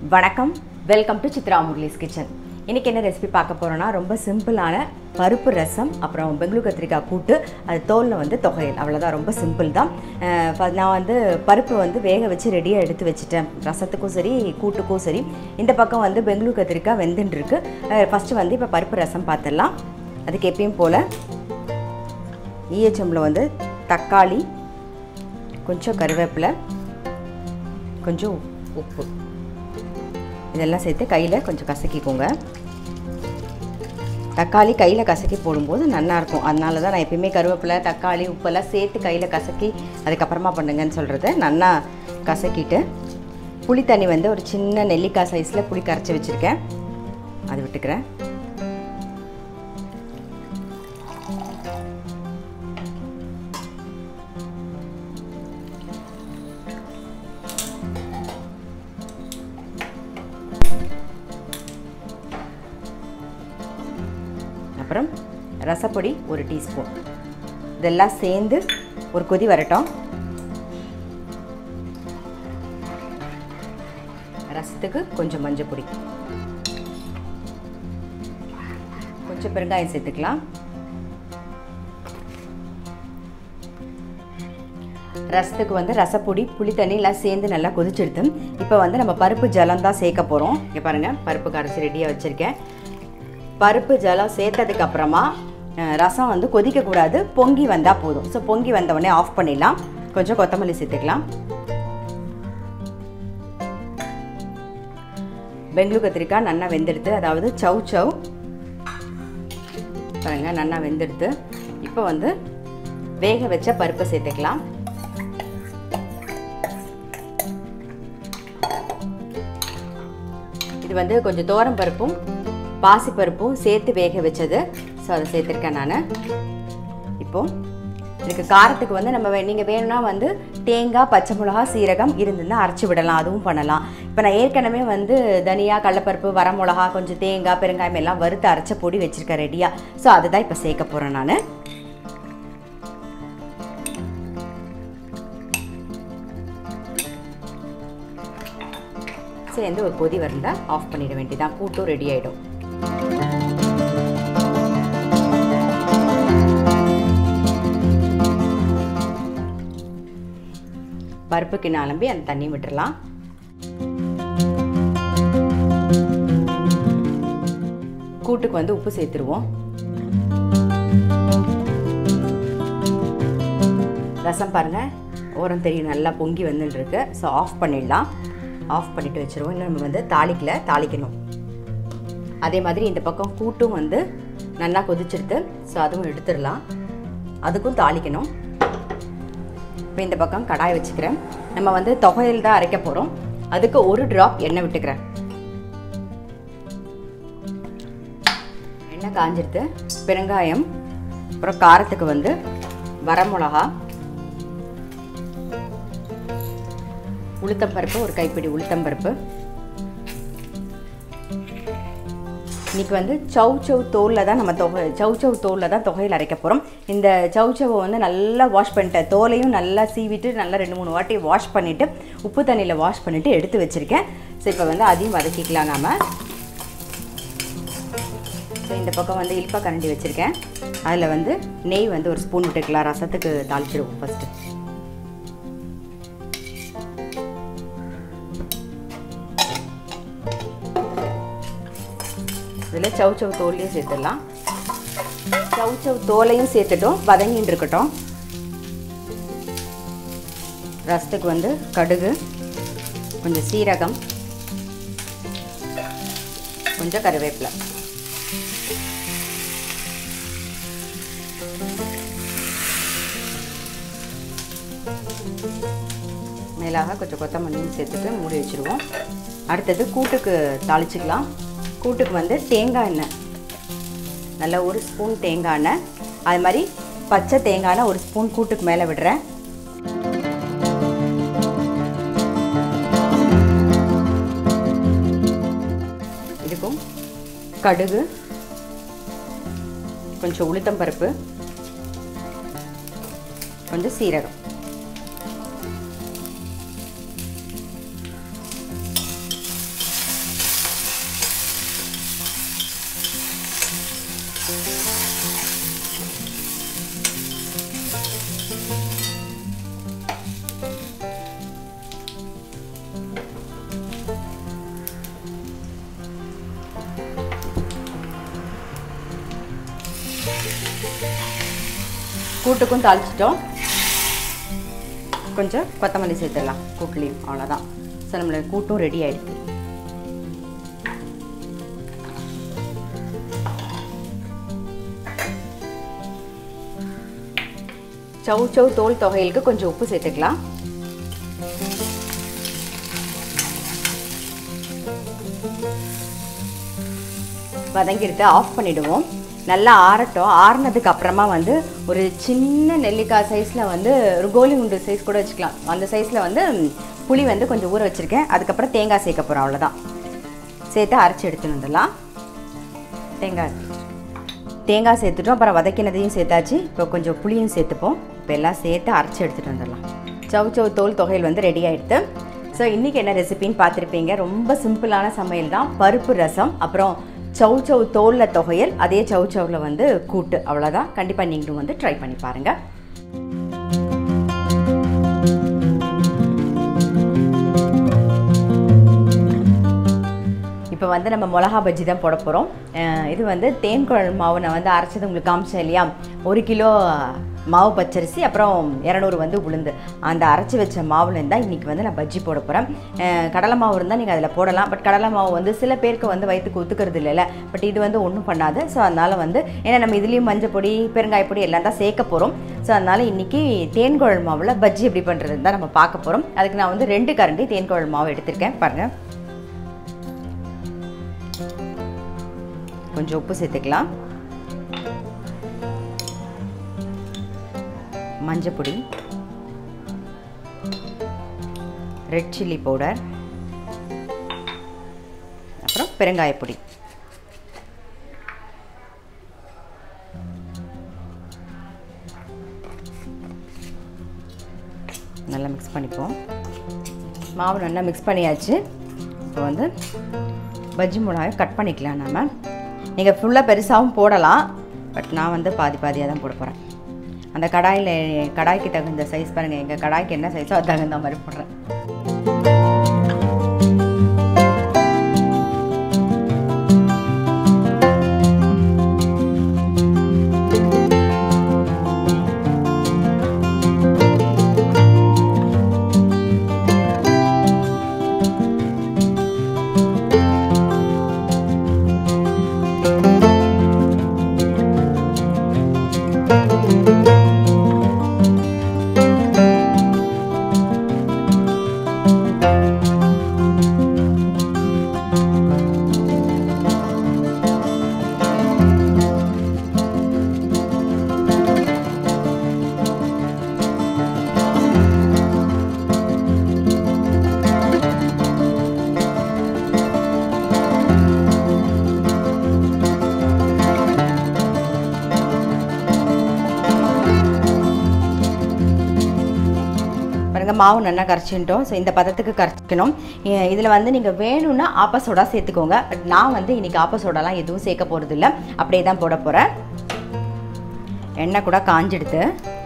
வணக்கம் welcome to Chitra Murali's kitchen இன்றைக்கி என்ன ரெசிபி பார்க்க போகிறோன்னா ரொம்ப சிம்பிளான பருப்பு ரசம் அப்புறம் பெங்களூர் கத்திரிக்காய் கூட்டு அது தோலில் வந்து தொகையல் அவ்வளோதான் ரொம்ப சிம்பிள் தான் அஹ் ஃப- நான் வந்து பருப்பு வந்து வேக வச்சு ரெடியாக எடுத்து வச்சுட்டேன் ரசத்துக்கும் சரி கூட்டுக்கும் சரி இந்த பக்கம் வந்து பெங்களூர் கத்திரிக்காய் வெந்துன்னு இருக்கு ஃபஸ்ட்டு வந்து இப்போ பருப்பு ரசம் பார்த்துடலாம் அதுக்கு எப்பயும் போல் ஈயச்சம்பில் வந்து தக்காளி கொஞ்சம் கருவேப்பிலை கொஞ்சம் உப்பு இதெல்லாம் சேர்த்து கையில் கொஞ்சம் கசக்கிக்கோங்க தக்காளி கையில் கசக்கி போடும்போது நல்லா இருக்கும் அதனால தான் நான் எப்பயுமே கருவேப்பிலை தக்காளி உப்பெல்லாம் சேர்த்து கையில் கசக்கி அதுக்கப்புறமா பண்ணுங்கன்னு சொல்கிறது நல்லா கசக்கிட்டு புளி தண்ணி வந்து ஒரு சின்ன நெல்லிக்காய் சைஸில் புளி கரைச்சி வச்சுருக்கேன் அது விட்டுக்கிறேன் அப்புறம் ரசப்பொடி ஒரு டீஸ்பூன் இதெல்லாம் சேர்ந்து ஒரு கொதி வரட்டும் ரசத்துக்கு கொஞ்சம் மஞ்சள் பொடி கொஞ்சம் பெருங்காயம் சேர்த்துக்கலாம் ரசத்துக்கு வந்து ரசப்பொடி புளி தண்ணி எல்லாம் சேர்ந்து நல்லா கொதிச்செடுத்து இப்போ வந்து நம்ம பருப்பு ஜலம் தான் சேர்க்க போகிறோம் இங்கே பாருங்கள் பருப்பு கரைச்சி ரெடியாக வச்சுருக்கேன் பருப்பு ஜலம் சேர்த்ததுக்கு அப்புறமா அஹ், ரசம் வந்து கொதிக்கக்கூடாது பொங்கி வந்தால் போதும் ஸோ பொங்கி வந்த உடனே ஆஃப் பண்ணிடலாம் கொஞ்சம் கொத்தமல்லி சேர்த்துக்கலாம் பெங்களூர் கத்திரிக்காய் நல்லா வெந்தெடுத்து அதாவது சவ் சவ் பாருங்க நல்லா வெந்தெடுத்து இப்போ வந்து வேக வச்ச பருப்பை சேர்த்துக்கலாம் இது வந்து கொஞ்சம் தோரம் பருப்பும் பாசி பருப்பும் சேர்த்து வேக வச்சது ஸோ அதை சேர்த்துருக்கேன் நான் இப்போ இதுக்கு காரத்துக்கு வந்து நம்ம வே- நீங்க வேணும்னா வந்து தேங்காய் பச்சை மிளகா சீரகம் இருந்ததுன்னா அரைச்சி விடலாம் அதுவும் பண்ணலாம் இப்போ நான் ஏற்கனவே வந்து தனியா கடலப்பருப்பு வரமிளகா கொஞ்சம் தேங்காய் பெருங்காயம் எல்லாம் வறுத்து அரைச்ச பொடி வச்சிருக்கேன் ரெடியாக ஸோ அதை தான் இப்போ சேர்க்க போகிறேன் நான் சேர்ந்து ஒரு கொதி வரல ஆஃப் பண்ணிட வேண்டியதான் கூட்டும் ரெடி ஆகிடும் பருப்புக்கு நலம்பி அந்த தண்ணி விட்டுறலாம் கூட்டுக்கு வந்து உப்பு சேர்த்துருவோம் ரசம் பாருங்க ஓரம் தெரியும் நல்லா பொங்கி வந்துட்டு இருக்கு ஸோ ஆஃப் பண்ணிடலாம் ஆஃப் பண்ணிட்டு வச்சிருவோம் இன்னும் நம்ம வந்து தாளிக்கல தாளிக்கணும் அதே மாதிரி இந்த பக்கம் கூட்டும் வந்து நல்லா கொதிச்சிருது ஸோ அதுவும் எடுத்துடலாம் அதுக்கும் தாளிக்கணும் இப்போ இந்த பக்கம் கடாய் வச்சுக்கிறேன் நம்ம வந்து தொகையில் தான் அரைக்க போகிறோம் அதுக்கு ஒரு ட்ராப் எண்ணெய் விட்டுக்கிறேன் எண்ணெய் காஞ்சிடுது பெருங்காயம் அப்புறம் காரத்துக்கு வந்து வரமிளகா உளுத்தம்பருப்பு ஒரு கைப்பிடி உளுத்தம்பருப்பு இன்னைக்கு வந்து சவ் சவ் தோலில் தான் நம்ம தொகை சவ் சவ் தோலில் தான் தொகையில் அரைக்க போகிறோம் இந்த சவ் சவ்வை வந்து நல்லா வாஷ் பண்ணிட்டேன் தோலையும் நல்லா சீவிட்டு நல்லா ரெண்டு மூணு வாட்டி வாஷ் பண்ணிவிட்டு உப்பு தண்ணியில் வாஷ் பண்ணிவிட்டு எடுத்து வச்சுருக்கேன் ஸோ இப்போ வந்து அதையும் வதக்கிக்கலாம் நாம ஸோ இந்த பக்கம் வந்து இல்பா கரண்டி வச்சுருக்கேன் அதில் வந்து நெய் வந்து ஒரு ஸ்பூன் விட்டுக்கலாம் ரசத்துக்கு தாளிச்சிடுவோம் ஃபஸ்ட்டு இதில் சவ் சவ் தோலையும் சேர்த்துடலாம் சவ் சவ் தோலையும் சேர்த்துட்டோம் வதங்கின்னு இருக்கட்டும் ரசத்துக்கு வந்து கடுகு கொஞ்சம் சீரகம் கொஞ்சம் கருவேப்பிலை மேலாக கொஞ்சம் கொத்தமல்லியும் சேர்த்துட்டு மூடி வச்சுருவோம் அடுத்தது கூட்டுக்கு தாளிச்சுக்கலாம் கூட்டுக்கு வந்து தேங்காய் எண்ணெய் நல்ல ஒரு ஸ்பூன் தேங்காய் எண்ணெய் அது மாதிரி பச்சை தேங்காய் எண்ணெய் ஒரு ஸ்பூன் கூட்டுக்கு மேலே விடுறேன் இதுக்கும் கடுகு கொஞ்சம் உளுத்தம் பருப்பு கொஞ்சம் சீரகம் கூட்டுக்கும் தாளிச்சிட்டோம் கொஞ்சம் கொத்தமல்லி சேர்த்துடலாம் கூட்டுலையும் அவ்வளோதான் ஸோ நம்மளோட கூட்டும் ரெடி ஆயிடுது சவு சவு தோல் தொகையிலுக்கு கொஞ்சம் உப்பு சேர்த்துக்கலாம் வதங்கி எடுத்து ஆஃப் பண்ணிடுவோம் நல்லா ஆறட்டும் ஆறுனதுக்கு அப்புறமா வந்து ஒரு சின்ன நெல்லிக்காய் சைஸில் வந்து ஒரு கோலி குண்டு சைஸ் கூட வச்சுக்கலாம் அந்த சைஸில் வந்து புளி வந்து கொஞ்சம் ஊற வச்சுருக்கேன் அதுக்கப்புறம் தேங்காய் சேர்க்க போகிறோம் அவ்வளோதான் சேர்த்து அரைச்சி எடுத்துன்னு வந்துடலாம் தேங்காய் தேங்காய் சேர்த்துட்டோம் அப்புறம் வதக்கினதையும் சேர்த்தாச்சு இப்போ கொஞ்சம் புளியும் சேர்த்துப்போம் இப்போ எல்லாம் சேர்த்து அரைச்சி எடுத்துகிட்டு வந்துடலாம் சவு சவு தோல் தொகையில் வந்து ரெடி ஆகிடுது ஸோ இன்றைக்கி என்ன ரெசிபின்னு பார்த்துருப்பீங்க ரொம்ப சிம்பிளான சமையல் தான் பருப்பு ரசம் அப்புறம் சவு சவு தோலில் தொகையல் அதே சவு சவுவில் வந்து கூட்டு அவ்வளோதான் கண்டிப்பாக நீங்களும் வந்து ட்ரை பண்ணி பாருங்கள் இப்போ வந்து நம்ம மிளகா பஜ்ஜி தான் போட போகிறோம் இது வந்து தேன் குழல் மாவு நான் வந்து அரைச்சது உங்களுக்கு காமிச்சேன் இல்லையா ஒரு கிலோ மாவு பச்சரிசி அப்புறம் இரநூறு வந்து உளுந்து அந்த அரைச்சி வச்ச மாவுலேருந்து தான் இன்றைக்கி வந்து நான் பஜ்ஜி போட போகிறேன் கடலை மாவு இருந்தால் நீங்கள் அதில் போடலாம் பட் கடலை மாவு வந்து சில பேருக்கு வந்து வயிற்றுக்கு ஒத்துக்கிறது இல்லைல்ல பட் இது வந்து ஒன்றும் பண்ணாது ஸோ அதனால் வந்து ஏன்னா நம்ம இதுலேயும் மஞ்சள் பொடி பெருங்காய பொடி எல்லாம் தான் சேர்க்க போகிறோம் ஸோ அதனால் இன்றைக்கி தேன்குழல் மாவில் பஜ்ஜி எப்படி பண்ணுறதுன்னு தான் நம்ம பார்க்க போகிறோம் அதுக்கு நான் வந்து ரெண்டு கரண்டி தேன்குழல் மாவு எடுத்திருக்கேன் பாருங்கள் கொஞ்சம் உப்பு சேர்த்துக்கலாம் மஞ்சள் பொடி ரெட் சில்லி பவுடர் அப்புறம் பெருங்காய பொடி நல்லா மிக்ஸ் பண்ணிப்போம் மாவு நல்லா மிக்ஸ் பண்ணியாச்சு இப்போ வந்து பஜ்ஜி மிளகாயை கட் பண்ணிக்கலாம் நம்ம நீங்கள் ஃபுல்லாக பெருசாகவும் போடலாம் பட் நான் வந்து பாதி பாதியாக தான் போட போகிறேன் அந்த கடாயில் கடாய்க்கு தகுந்த சைஸ் பாருங்கள் எங்கள் கடாய்க்கு என்ன சைஸோ அது தகுந்த மாதிரி போடுறேன் பாருங்கள் மாவு நல்லா கரைச்சிட்டோம் ஸோ இந்த பதத்துக்கு கரைச்சிக்கணும் இதில் வந்து நீங்கள் வேணும்னா ஆப்ப சோடா சேர்த்துக்கோங்க பட் நான் வந்து இன்றைக்கி ஆப்ப சோடாலாம் எதுவும் சேர்க்க போகிறது இல்லை அப்படியே தான் போட போகிறேன் எண்ணெய் கூட காஞ்சிடுது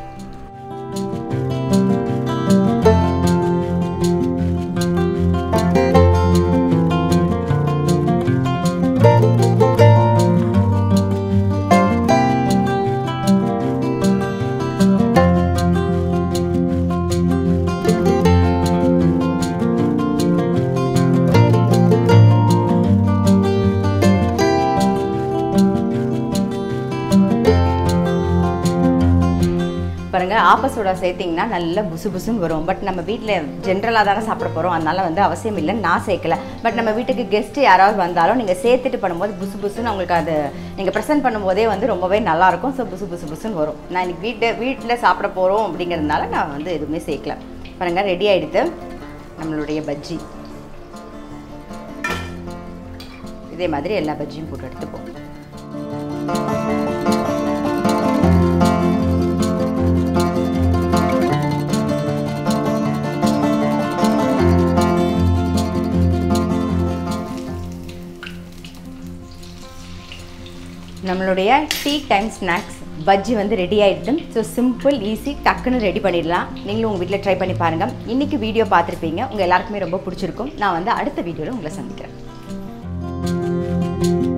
பாருங்கள் ஆப்ப சோடா சேர்த்திங்கன்னா நல்லா புசு புசுன்னு வரும் பட் நம்ம வீட்டில் ஜென்ரலாக தானே சாப்பிட போகிறோம் அதனால வந்து அவசியம் இல்லை நான் சேர்க்கல பட் நம்ம வீட்டுக்கு கெஸ்ட்டு யாராவது வந்தாலும் நீங்கள் சேர்த்துட்டு பண்ணும்போது புசு புசுன்னு அவங்களுக்கு அது நீங்கள் ப்ரெசென்ட் பண்ணும்போதே வந்து ரொம்பவே நல்லாயிருக்கும் ஸோ புசு புசு புசுன்னு வரும் நான் இன்னைக்கு வீட்டு வீட்டில் சாப்பிட போகிறோம் அப்படிங்கிறதுனால நான் வந்து எதுவுமே சேர்க்கல பாருங்கள் ரெடி ஆகிடுது நம்மளுடைய பஜ்ஜி இதே மாதிரி எல்லா பஜ்ஜியும் போட்டு எடுத்துப்போம் நம்மளுடைய டீ டைம் ஸ்நாக்ஸ் பஜ்ஜி வந்து ரெடி ஆகிடுது ஸோ சிம்பிள் ஈஸி டக்குன்னு ரெடி பண்ணிடலாம் நீங்களும் உங்கள் வீட்டில் ட்ரை பண்ணி பாருங்கள் இன்றைக்கி வீடியோ பார்த்துருப்பீங்க உங்கள் எல்லாருக்குமே ரொம்ப பிடிச்சிருக்கும் நான் வந்து அடுத்த வீடியோவில் உங்களை சந்திக்கிறேன்